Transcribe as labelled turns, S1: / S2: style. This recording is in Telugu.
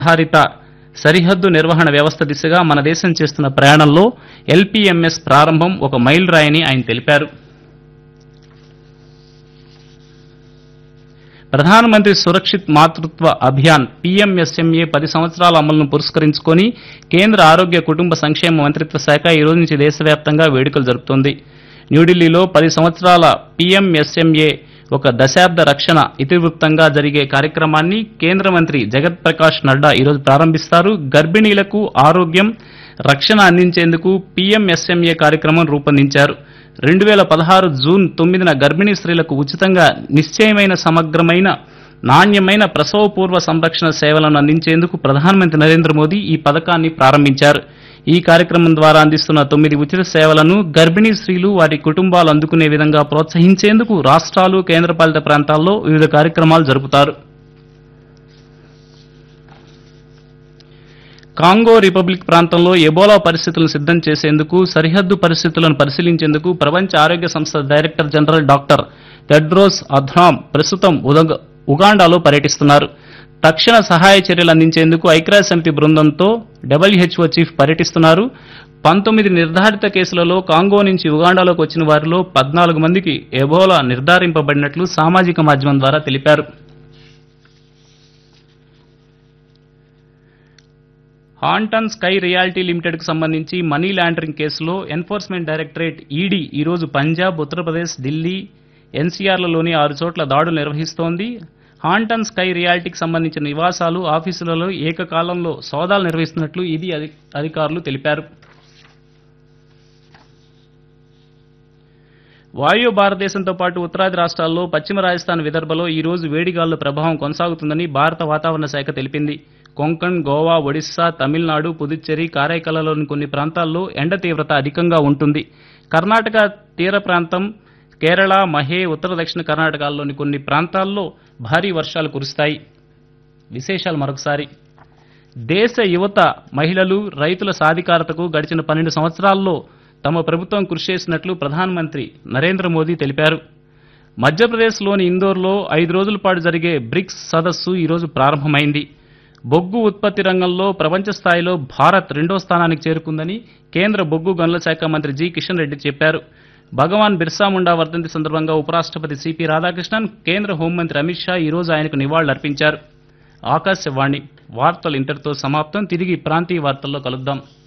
S1: ఆధారిత సరిహద్దు నిర్వహణ వ్యవస్థ దిశగా మన దేశం చేస్తున్న ప్రయాణంలో ఎల్పీఎంఎస్ ప్రారంభం ఒక మైలురాయని ఆయన తెలిపారు ప్రధానమంత్రి సురక్షిత్ మాతృత్వ అభియాన్ పీఎంఎస్ఎంఏ పది సంవత్సరాల అమలును పురస్కరించుకొని కేంద్ర ఆరోగ్య కుటుంబ సంక్షేమ మంత్రిత్వ శాఖ ఈ రోజు నుంచి దేశవ్యాప్తంగా వేడుకలు జరుపుతోంది న్యూఢిల్లీలో పది సంవత్సరాల పీఎంఎస్ఎంఏ ఒక దశాబ్ద రక్షణ ఇతివృత్తంగా జరిగే కార్యక్రమాన్ని కేంద్ర మంత్రి జగత్ ప్రకాష్ నడ్డా ఈరోజు ప్రారంభిస్తారు గర్భిణీలకు ఆరోగ్యం రక్షణ అందించేందుకు పీఎంఎస్ఎంఏ కార్యక్రమం రూపొందించారు రెండు వేల పదహారు జూన్ తొమ్మిదిన గర్భిణీ స్త్రీలకు ఉచితంగా నిశ్చయమైన సమగ్రమైన నాణ్యమైన ప్రసవపూర్వ సంరక్షణ సేవలను అందించేందుకు ప్రధానమంత్రి నరేంద్ర మోదీ ఈ పథకాన్ని ప్రారంభించారు ఈ కార్యక్రమం ద్వారా అందిస్తున్న తొమ్మిది ఉచిత సేవలను గర్భిణీ స్త్రీలు వారి కుటుంబాలు అందుకునే విధంగా ప్రోత్సహించేందుకు రాష్ట్రాలు కేంద్రపాలిత ప్రాంతాల్లో వివిధ కార్యక్రమాలు జరుపుతారు కాంగో రిపబ్లిక్ ప్రాంతంలో ఎబోలా పరిస్థితులను సిద్ధం చేసేందుకు సరిహద్దు పరిస్థితులను పరిశీలించేందుకు ప్రపంచ ఆరోగ్య సంస్థ director general doctor Tedros Adhanom ప్రస్తుతం ఉదగ- ఉగాండాలో పర్యటిస్తున్నారు తక్షణ సహాయ చర్యలు అందించేందుకు ఐక్యరాజ్య సమితి బృందంతో డబ్ల్యూహెచ్ఓ చీఫ్ పర్యటిస్తున్నారు పంతొమ్మిది నిర్ధారిత కేసులలో కాంగో నుంచి ఉగాండాలోకి వచ్చిన వారిలో పద్నాలుగు మందికి ఎబోలా నిర్ధారింపబడినట్లు సామాజిక మాధ్యమం ద్వారా తెలిపారు హాంటన్ స్కై రియాలిటీ లిమిటెడ్ కు సంబంధించి మనీ లాండరింగ్ కేసులో ఎన్ఫోర్స్మెంట్ డైరెక్టరేట్ ఈడీ ఈరోజు పంజాబ్ ఉత్తరప్రదేశ్ ఢిల్లీ ఎన్సీఆర్లలోని ఆరు చోట్ల దాడులు నిర్వహిస్తోంది హాంటన్ స్కై రియాలిటీకి సంబంధించిన నివాసాలు ఆఫీసులలో ఏకకాలంలో సోదాలు నిర్వహిస్తున్నట్లు ఇది అధి- అధికారులు తెలిపారు వాయు భారతదేశంతో పాటు ఉత్తరాది రాష్ట్రాల్లో పశ్చిమ రాజస్థాన్ విదర్భలో ఈ రోజు వేడిగాలుల ప్రభావం కొనసాగుతుందని భారత వాతావరణ శాఖ తెలిపింది కొంకణ్ గోవా ఒడిశా తమిళనాడు పుదుచ్చేరి కారైకలలోని కొన్ని ప్రాంతాల్లో ఎండ తీవ్రత అధికంగా ఉంటుంది కర్ణాటక తీర ప్రాంతం కేరళ మహే ఉత్తర దక్షిణ కర్ణాటకలోని కొన్ని ప్రాంతాల్లో భారీ వర్షాలు కురుస్తాయి విశేషాలు మరొకసారి దేశ యువత మహిళలు రైతుల సాధికారతకు గడిచిన పన్నెండు సంవత్సరాల్లో తమ ప్రభుత్వం కృషి చేసినట్లు ప్రధానమంత్రి నరేంద్ర మోదీ తెలిపారు మధ్యప్రదేశ్లోని ఇందోర్లో ఐదు రోజుల పాటు జరిగే బ్రిక్స్ సదస్సు ఈరోజు ప్రారంభమైంది బొగ్గు ఉత్పత్తి రంగంలో ప్రపంచ స్థాయిలో భారత్ రెండో స్థానానికి చేరుకుందని కేంద్ర బొగ్గు గనుల శాఖ మంత్రి జి కిషన్ రెడ్డి చెప్పారు భగవాన్ బిర్సా ముండా వర్ధంతి సందర్భంగా ఉపరాష్ట్రపతి సిపి రాధాకృష్ణన్ కేంద్ర హోంమంత్రి అమిత్ షా ఈ రోజు ఆయనకు నివాళులర్పించారు ఆకాశవాణి వార్తలు ఇంతటితో సమాప్తం తిరిగి ప్రాంతీయ వార్తల్లో కలుద్దాం